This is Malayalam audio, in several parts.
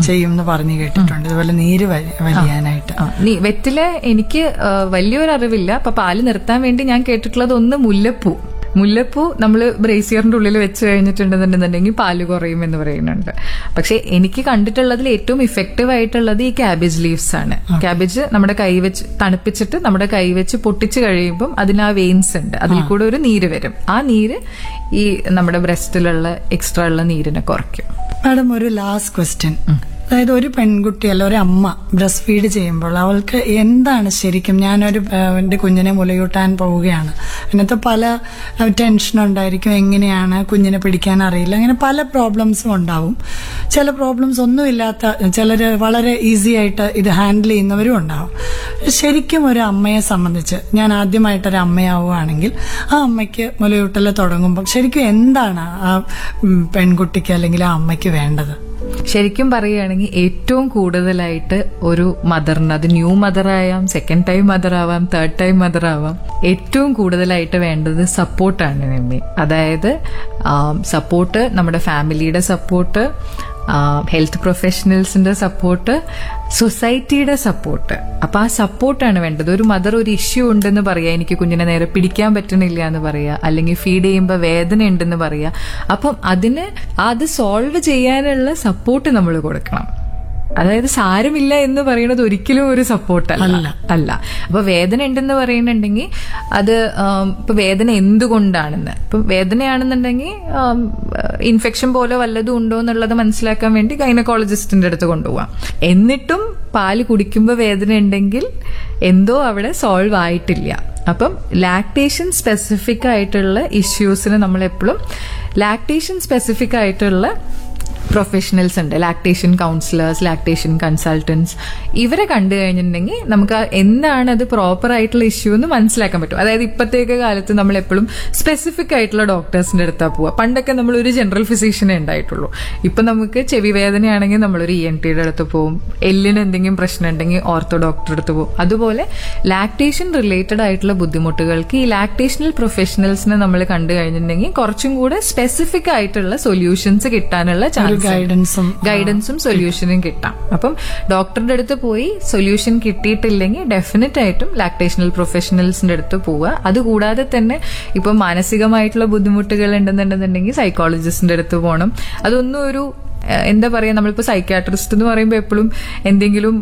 ചെയ്യും എന്ന് പറഞ്ഞു കേട്ടിട്ടുണ്ട് ഇതുപോലെ നീര് വലി- വലിയാനായിട്ട് ആ, നീ വെറ്റില് എനിക്ക് ആ, വലിയൊരു അറിവില്ല അപ്പൊ പാല് നിർത്താൻ വേണ്ടി ഞാൻ കേട്ടിട്ടുള്ളത് ഒന്ന് മുല്ലപ്പൂ മുല്ലപ്പൂ നമ്മൾ ബ്രേസിയറിന്റെ ഉള്ളിൽ വെച്ച് കഴിഞ്ഞിട്ടുണ്ടെന്നുണ്ടെന്നുണ്ടെങ്കിൽ പാല് കുറയും എന്ന് പറയുന്നുണ്ട് പക്ഷെ എനിക്ക് കണ്ടിട്ടുള്ളതിൽ ഏറ്റവും ഇഫക്റ്റീവ് ആയിട്ടുള്ളത് ഈ ക്യാബേജ് ലീവ്സ് ആണ് ക്യാബേജ് നമ്മുടെ കൈ വെച്ച് തണുപ്പിച്ചിട്ട് നമ്മുടെ കൈ വെച്ച് പൊട്ടിച്ച് കഴിയുമ്പം അതിന് ആ വെയിൻസ് ഉണ്ട് അതിൽ കൂടെ ഒരു നീര് വരും ആ നീര് ഈ നമ്മുടെ ബ്രസ്റ്റിലുള്ള എക്സ്ട്രാ ഉള്ള നീരിനെ കുറയ്ക്കും മാഡം ഒരു ലാസ്റ്റ് ക്വസ്റ്റ്യൻ അതായത് ഒരു പെൺകുട്ടി അല്ല ഒരു അമ്മ ബ്രസ്റ്റ് ഫീഡ് ചെയ്യുമ്പോൾ അവൾക്ക് എന്താണ് ശരിക്കും ഞാനൊരു ആ, എന്റെ കുഞ്ഞിനെ മുലയൂട്ടാൻ പോവുകയാണ് അതിനകത്ത് പല ടെൻഷൻ ഉണ്ടായിരിക്കും എങ്ങനെയാണ് കുഞ്ഞിനെ പിടിക്കാൻ അറിയില്ല അങ്ങനെ പല പ്രോബ്ലംസും ഉണ്ടാവും ചില പ്രോബ്ലംസ് ഒന്നുമില്ലാത്ത ചിലർ വളരെ ഈസി ആയിട്ട് ഇത് ഹാൻഡിൽ ചെയ്യുന്നവരും ഉണ്ടാവും ശരിക്കും ഒരു അമ്മയെ സംബന്ധിച്ച് ഞാൻ ആദ്യമായിട്ടൊരു അമ്മയാവുകയാണെങ്കിൽ ആ അമ്മയ്ക്ക് മുലയൂട്ടൽ തുടങ്ങുമ്പോൾ ശരിക്കും എന്താണ് ആ ഉം, പെൺകുട്ടിക്ക് അല്ലെങ്കിൽ ആ അമ്മയ്ക്ക് വേണ്ടത് ശരിക്കും പറയുകയാണെങ്കിൽ ഏറ്റവും കൂടുതലായിട്ട് ഒരു മദറിന് അത് ന്യൂ മദർ ആവാം സെക്കൻഡ് ടൈം മദർ ആവാം തേർഡ് ടൈം മദർ ആവാം ഏറ്റവും കൂടുതലായിട്ട് വേണ്ടത് സപ്പോർട്ടാണ് നമ്മി അതായത് സപ്പോർട്ട് നമ്മുടെ ഫാമിലിയുടെ സപ്പോർട്ട് ഹെൽത്ത് പ്രൊഫഷണൽസിന്റെ സപ്പോർട്ട് സൊസൈറ്റിയുടെ സപ്പോർട്ട് അപ്പൊ ആ സപ്പോർട്ടാണ് വേണ്ടത് ഒരു മദർ ഒരു ഇഷ്യൂ ഉണ്ടെന്ന് പറയാ എനിക്ക് കുഞ്ഞിനെ നേരെ പിടിക്കാൻ പറ്റണില്ല എന്ന് പറയാ അല്ലെങ്കിൽ ഫീഡ് ചെയ്യുമ്പോൾ വേദന ഉണ്ടെന്ന് പറയാ അപ്പം അതിന് അത് സോൾവ് ചെയ്യാനുള്ള സപ്പോർട്ട് നമ്മൾ കൊടുക്കണം അതായത് സാരമില്ല എന്ന് പറയുന്നത് ഒരിക്കലും ഒരു സപ്പോർട്ട് അല്ല അല്ല അപ്പൊ വേദന ഉണ്ടെന്ന് പറയുന്നുണ്ടെങ്കിൽ അത് ആം, ഇപ്പൊ വേദന എന്തുകൊണ്ടാണെന്ന് ഇപ്പൊ വേദനയാണെന്നുണ്ടെങ്കിൽ ഇൻഫെക്ഷൻ പോലെ വല്ലതും ഉണ്ടോ എന്നുള്ളത് മനസ്സിലാക്കാൻ വേണ്ടി ഗൈനക്കോളജിസ്റ്റിന്റെ അടുത്ത് കൊണ്ടുപോവാം എന്നിട്ടും പാല് കുടിക്കുമ്പോൾ വേദന ഉണ്ടെങ്കിൽ എന്തോ അവിടെ സോൾവ് ആയിട്ടില്ല അപ്പം ലാക്ടേഷൻ സ്പെസിഫിക് ആയിട്ടുള്ള ഇഷ്യൂസിന് നമ്മൾ എപ്പോഴും ലാക്ടേഷൻ സ്പെസിഫിക് ആയിട്ടുള്ള പ്രൊഫഷണൽസ് ഉണ്ട് ലാക്ടേഷൻ കൗൺസിലേഴ്സ് ലാക്ടേഷൻ കൺസൾട്ടൻസ് ഇവരെ കണ്ടു കഴിഞ്ഞിട്ടുണ്ടെങ്കിൽ നമുക്ക് ആ എന്താണ് അത് പ്രോപ്പർ ആയിട്ടുള്ള ഇഷ്യൂ എന്ന് മനസ്സിലാക്കാൻ പറ്റും അതായത് ഇപ്പോഴത്തേക്ക് കാലത്ത് നമ്മൾ എപ്പോഴും സ്പെസിഫിക് ആയിട്ടുള്ള ഡോക്ടേഴ്സിന്റെ അടുത്താ പോവുക പണ്ടൊക്കെ നമ്മൾ ഒരു ജനറൽ ഫിസിഷ്യനെ ഉണ്ടായിട്ടുള്ളൂ ഇപ്പൊ നമുക്ക് ചെവി വേദനയാണെങ്കിൽ നമ്മളൊരു ഇ എൻ ടിയുടെ അടുത്ത് പോകും എല്ലിന് എന്തെങ്കിലും പ്രശ്നം ഉണ്ടെങ്കിൽ ഓർത്തോ ഡോക്ടറെ അടുത്ത് പോകും അതുപോലെ ലാക്ടേഷൻ റിലേറ്റഡ് ആയിട്ടുള്ള ബുദ്ധിമുട്ടുകൾക്ക് ഈ ലാക്ടേഷണൽ പ്രൊഫഷണൽസിനെ നമ്മൾ കണ്ടു കഴിഞ്ഞിട്ടുണ്ടെങ്കിൽ കുറച്ചും കൂടെ സ്പെസിഫിക് ആയിട്ടുള്ള സൊല്യൂഷൻസ് കിട്ടാനുള്ള ചാൻസ് ഗൈഡൻസും ഗൈഡൻസും സൊല്യൂഷനും കിട്ടാം അപ്പം ഡോക്ടറുടെ അടുത്ത് പോയി സൊല്യൂഷൻ കിട്ടിയിട്ടില്ലെങ്കിൽ ഡെഫിനറ്റ് ആയിട്ടും ലാക്ടേഷണൽ പ്രൊഫഷണൽസിന്റെ അടുത്ത് പോവുക അതുകൂടാതെ തന്നെ ഇപ്പം മാനസികമായിട്ടുള്ള ബുദ്ധിമുട്ടുകൾ ഉണ്ടെന്നുണ്ടെന്നുണ്ടെങ്കിൽ സൈക്കോളജിസ്റ്റിന്റെ അടുത്ത് പോകണം അതൊന്നും ഒരു ഏഹ്, എന്താ പറയാ നമ്മളിപ്പോ സൈക്കാട്രിസ്റ്റ് എന്ന് പറയുമ്പോൾ എപ്പോഴും എന്തെങ്കിലും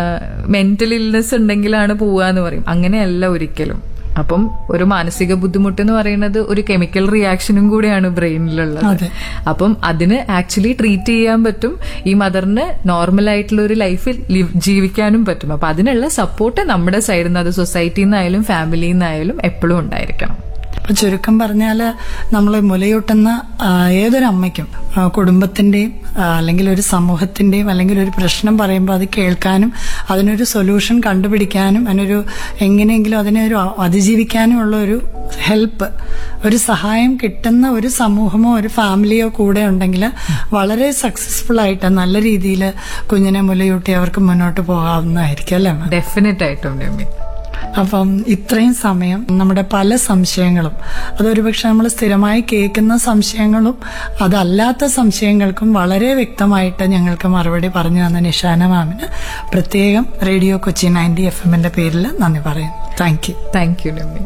മെന്റൽ ഇൽനെസ് ഉണ്ടെങ്കിലാണ് പോവുക എന്ന് പറയും അങ്ങനെയല്ല ഒരിക്കലും അപ്പം ഒരു മാനസിക ബുദ്ധിമുട്ട് എന്ന് പറയുന്നത് ഒരു കെമിക്കൽ റിയാക്ഷനും കൂടെയാണ് ബ്രെയിനിലുള്ളത് അതെ. അപ്പം അതിന് ആക്ച്വലി ട്രീറ്റ് ചെയ്യാൻ പറ്റും ഈ മദറിന് നോർമൽ ആയിട്ടുള്ള ഒരു ലൈഫിൽ ജീവിക്കാനും പറ്റും അപ്പൊ അതിനുള്ള സപ്പോർട്ട് നമ്മുടെ സൈഡിൽ നിന്ന് അത് സൊസൈറ്റിയിൽ നിന്നായാലും ഫാമിലിയിൽ നിന്നായാലും എപ്പോഴും ഉണ്ടായിരിക്കണം അപ്പൊ ചുരുക്കം പറഞ്ഞാല് നമ്മൾ മുലയൂട്ടുന്ന ആ, ഏതൊരു അമ്മയ്ക്കും ആ, കുടുംബത്തിന്റെയും ആ, അല്ലെങ്കിൽ ഒരു സമൂഹത്തിന്റെയും അല്ലെങ്കിൽ ഒരു പ്രശ്നം പറയുമ്പോൾ അത് കേൾക്കാനും അതിനൊരു സൊല്യൂഷൻ കണ്ടുപിടിക്കാനും അതിനൊരു എങ്ങനെയെങ്കിലും അതിനെ ഒരു അതിജീവിക്കാനും ഉള്ള ഒരു ഹെൽപ്പ് ഒരു സഹായം കിട്ടുന്ന ഒരു സമൂഹമോ ഒരു ഫാമിലിയോ കൂടെ ഉണ്ടെങ്കിൽ വളരെ സക്സസ്ഫുൾ ആയിട്ട് നല്ല രീതിയിൽ കുഞ്ഞിനെ മുലയൂട്ടി അവർക്ക് മുന്നോട്ട് പോകാവുന്നതായിരിക്കും അല്ലേ മാം? ഡെഫിനറ്റ് ആയിട്ടും രമ്യ അപ്പം ഇത്രയും സമയം നമ്മുടെ പല സംശയങ്ങളും അതൊരുപക്ഷെ നമ്മൾ സ്ഥിരമായി കേൾക്കുന്ന സംശയങ്ങളും അതല്ലാത്ത സംശയങ്ങൾക്കും വളരെ വ്യക്തമായിട്ട് ഞങ്ങൾക്ക് മറുപടി പറഞ്ഞു തന്ന നിഷാന മാമിന് പ്രത്യേകം റേഡിയോ കൊച്ചി നയൻറ്റി എഫ് എമ്മിന്റെ പേരിൽ നന്ദി പറയുന്നു thank you thank you Ramya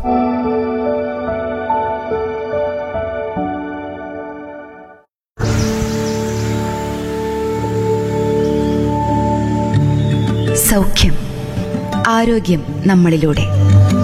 സൗഖ്യം ആരോഗ്യം നമ്മളിലൂടെ